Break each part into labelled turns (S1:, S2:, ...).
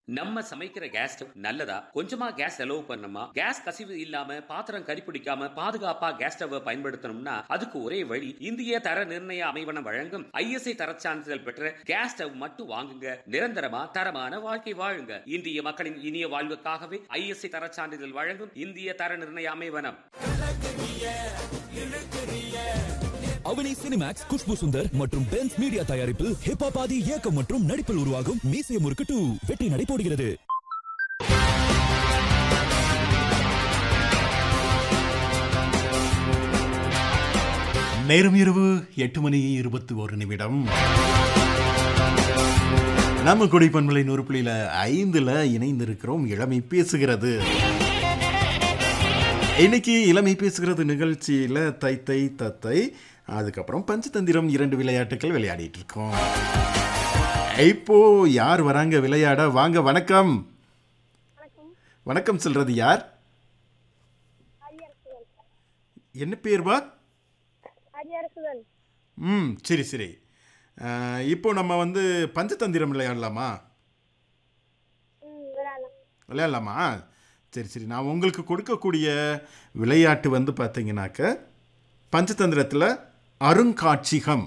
S1: நம்ம சமைக்கிற gas stove நல்லதா கொஞ்சமா கேஸ் செலவு பண்ணணுமா கேஸ் கசிவு இல்லாம பாத்திரம் கரிப்பிடிக்காம பாதுகாப்பா கேஸ் ஸ்டவ் பயன்படுத்தணும்னா அதுக்கு ஒரே வழி இந்திய தர நிர்ணய அமைவனம் வழங்கும் ஐஎஸ்ஐ தரச் சான்றிதழ் பெற்ற கேஸ் ஸ்டவ் மட்டும் வாங்குங்க நிரந்தரமா தரமான வாழ்க்கை வாழுங்க இந்திய மக்களின் இனிய வாழ்வுக்காகவே ஐஎஸ்ஐ தரச் சான்றிதழ் வழங்கும் இந்திய தர நிர்ணய அமைவனம்
S2: அவனி சினிமேக்ஸ் குஷ்பு சுந்தர் மற்றும் பென்ஸ் மீடியா தயாரிப்பில் ஹிப்ஹாப் ஆதி இயக்கம் மற்றும் நடிப்பில் உருவாகும் மீசிய முறுக்கு டூ வெற்றி நடைபோடுகிறது
S3: நேரம் இரவு எட்டு மணி இருபத்தி ஒரு நிமிடம் நம்ம கொடிப்பண்பலை நூறு புள்ளியில ஐந்துல இணைந்திருக்கிறோம் இளமை பேசுகிறது இன்னைக்கு இளமை பேசுகிறது நிகழ்ச்சியில தை தை தத்தை அதுக்கப்புறம் பஞ்சதந்திரம் இரண்டு விளையாட்டுகள் விளையாடிட்டு இருக்கோம் இப்போ யார் வராங்க விளையாட வாங்க வணக்கம் வணக்கம் சொல்றது யார் என்ன பேர்வா
S4: அரியரசுதன்
S3: ம் சரி சரி அஹ், இப்போ நம்ம வந்து பஞ்சதந்திரம் விளையாடலாமா
S4: ம் விளையாடலாம்
S3: விளையாடலாமா சரி சரி நான் உங்களுக்கு கொடுக்கக்கூடிய விளையாட்டு வந்து பார்த்தீங்கன்னாக்க பஞ்சதந்திரத்தில் அருங்காட்சியகம்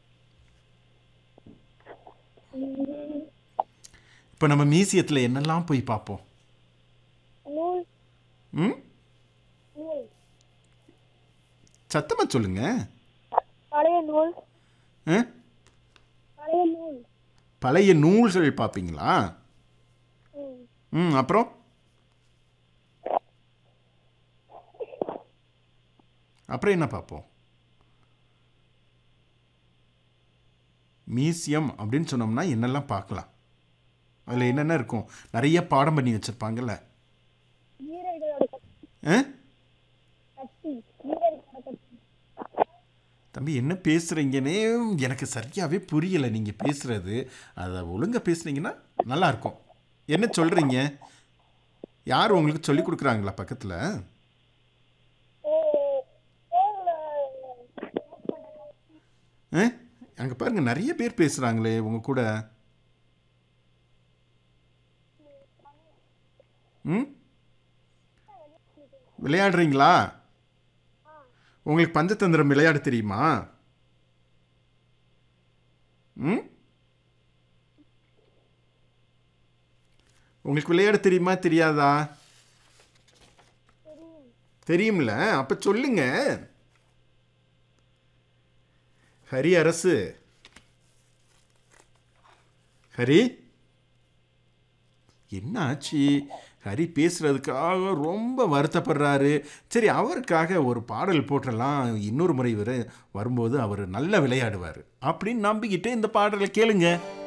S3: இப்போ நம்ம மியூசியத்தில் என்னெல்லாம் போய் பார்ப்போம்
S4: நூல்
S3: ம்
S4: நூல்
S3: சத்தமாக சொல்லுங்க
S4: பழைய நூல்
S3: ஆ?
S4: பழைய நூல்
S3: பழைய நூல்கள் பார்ப்பீங்களா
S4: ம்
S3: ம் அப்புறம் அப்புறம் என்ன பார்ப்போம் மியூசியம் அப்படின்னு சொன்னோம்னா என்னெல்லாம் பார்க்கலாம் அதில் என்னென்ன இருக்கும் நிறைய பாடம் பண்ணி வச்சுருப்பாங்கல்ல
S4: வீரர்களோட கட்சி
S3: ஆ
S4: கட்சி வீரர்களோட கட்சி
S3: தம்பி என்ன பேசுகிறீங்கன்னே எனக்கு சரியாகவே புரியலை நீங்கள் பேசுகிறது அதை ஒழுங்காக பேசுனீங்கன்னா நல்லாயிருக்கும் என்ன சொல்கிறீங்க யார் உங்களுக்கு சொல்லி கொடுக்குறாங்களா பக்கத்தில்
S4: ஓ ஓல
S3: ஆ அங்கே பாருங்க நிறைய பேர் பேசுகிறாங்களே உங்க கூட ம் விளையாடுறீங்களா உங்களுக்கு பஞ்சதந்திரம் விளையாட தெரியுமா ம் உங்களுக்கு விளையாட தெரியுமா தெரியாதா தெரியும்ல அப்போ சொல்லுங்க ஹரி அரசு ஹரி என்ன ஆச்சு ஹரி பேசுறதுக்காக ரொம்ப வருத்தப்படுறாரு சரி அவருக்காக ஒரு பாடல் போட்டுடலாம் இன்னொரு முறை வர வரும்போது அவர் நல்லா விளையாடுவார் அப்படின்னு நம்பிக்கிட்டு இந்த பாடலை கேளுங்க